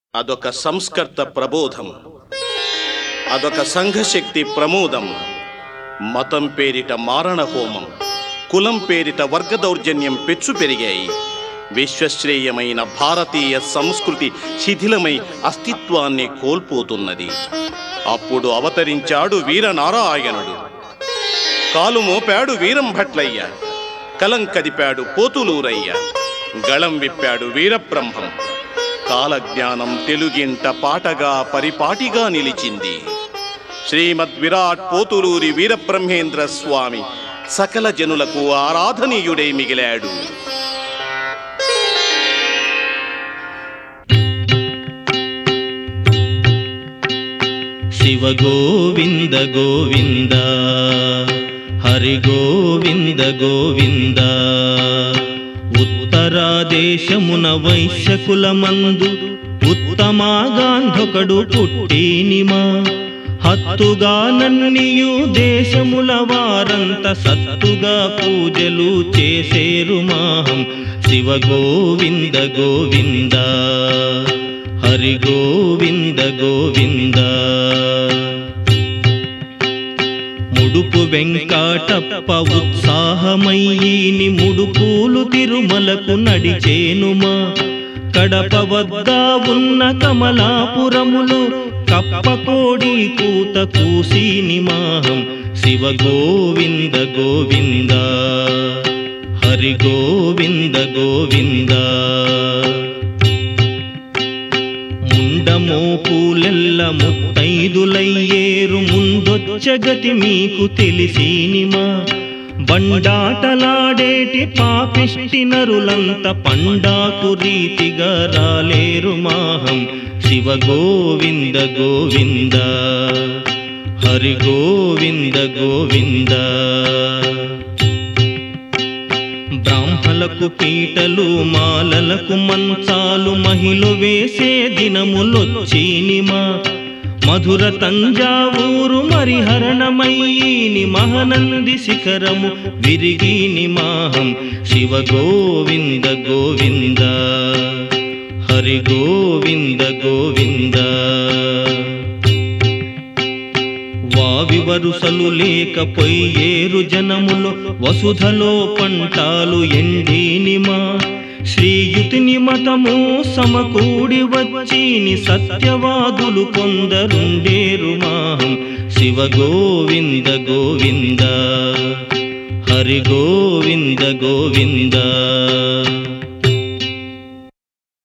అదొక సంస్కర్త ప్రబోధం అదొక సంఘశక్తి ప్రమోదం మతం పేరిట మారణ హోమం కులం పేరిట వర్గ దౌర్జన్యం పెచ్చు పెరిగాయి విశ్వశ్రేయమైన భారతీయ సంస్కృతి శిథిలమై అస్తిత్వాన్ని కోల్పోతున్నది అప్పుడు అవతరించాడు వీరనారాయణుడు కాలు మోపాడు వీరం భట్లయ్య కలం కదిపాడు పోతులూరయ్య గళం విప్పాడు వీరబ్రహ్మం కాలజ్ఞానం తెలుగింట పాటగా పరిపాటిగా నిలిచింది శ్రీమద్ విరాట్ పోతులూరి వీరబ్రహ్మేంద్ర స్వామి సకల జనులకు ఆరాధనీయుడై మిగిలాడు శివ గోవింద గోవింద హరి గోవింద గోవింద ఉత్తరాదేశమున వైశ్యకులమందు ఉత్తమాగాంధొకడు పుట్టినిమా హత్తుగా నన్నియు దేశముల వారంత సత్తుగా పూజలు చేసేరు మాహం శివ గోవింద గోవింద హరి గోవింద గోవింద ముడుపు వెంకాటప్ప ఉత్సాహమయ్యిని ముడుపులు తిరుమలకు నడిచేనుమా కడప వద్ద ఉన్న కమలాపురములు కప్పకోడి కూత కూసిని మాహం శివ గోవింద గోవింద హరి గోవింద గోవింద ముండమో పూలెల్ల ముత్తైదులయ్యేరు ముందొచ్చగతి మీకు తెలిసినిమా బండాటలాడేటి పాపిష్టి నరులంత పండాకు రీతిగా రాలేరు మాహం శివ గోవింద గోవింద హరి గోవింద గోవింద బ్రాహ్మలకు పీటలు మాలలకు మంచాలు మహిళ వేసే దినములొచ్చినిమా మధుర తంజావూరు మరిహరణమయ్యిని మహనంది శిఖరము విరిగిని మాహం శివ గోవింద గోవింద హరి గోవింద గోవింద వావి వరుసలు లేకపోయేరు జనములు వసుధలో పంటాలు ఎండినిమా శ్రీయుతిని మతము సమకూడి వచ్చిని సత్యవాదులు కొందరుండేరు మాహం శివ గోవింద గోవింద హరి గోవింద గోవింద